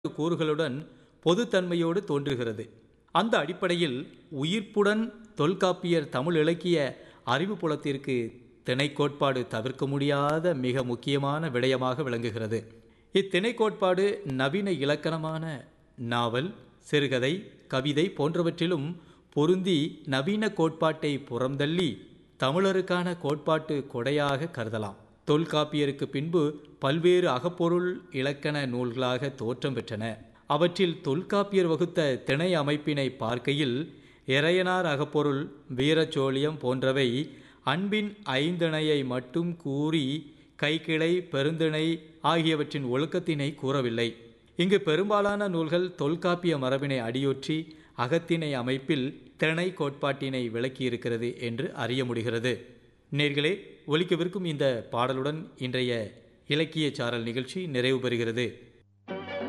கூறுகளுடன் பொதுத்தன்மையோடு தோன்றுகிறது அந்த அடிப்படையில் உயிர்ப்புடன் தொல்காப்பியர் தமிழ் இலக்கிய அறிவுப்புலத்திற்கு திணை கோட்பாடு தவிர்க்க முடியாத மிக முக்கியமான விடயமாக விளங்குகிறது இத்திணை கோட்பாடு நவீன இலக்கணமான நாவல் சிறுகதை கவிதை போன்றவற்றிலும் பொருந்தி நவீன கோட்பாட்டை புறந்தள்ளி தமிழருக்கான கோட்பாட்டு கொடையாக கருதலாம் தொல்காப்பியருக்கு பின்பு பல்வேறு அகப்பொருள் இலக்கண நூல்களாக தோற்றம் பெற்றன அவற்றில் தொல்காப்பியர் வகுத்த திணை அமைப்பினை பார்க்கையில் இறையனார் அகப்பொருள் வீரச்சோழியம் போன்றவை அன்பின் ஐந்திணையை மட்டும் கூறி கைக்கிளை பெருந்திணை ஆகியவற்றின் ஒழுக்கத்தினை கூறவில்லை இங்கு பெரும்பாலான நூல்கள் தொல்காப்பிய மரபினை அடியொற்றி அகத்திணை அமைப்பில் திணை கோட்பாட்டினை விளக்கியிருக்கிறது என்று அறிய முடிகிறது நேர்களே ஒலிக்கவிருக்கும் இந்த பாடலுடன் இன்றைய இலக்கிய சாரல் நிகழ்ச்சி நிறைவு பெறுகிறது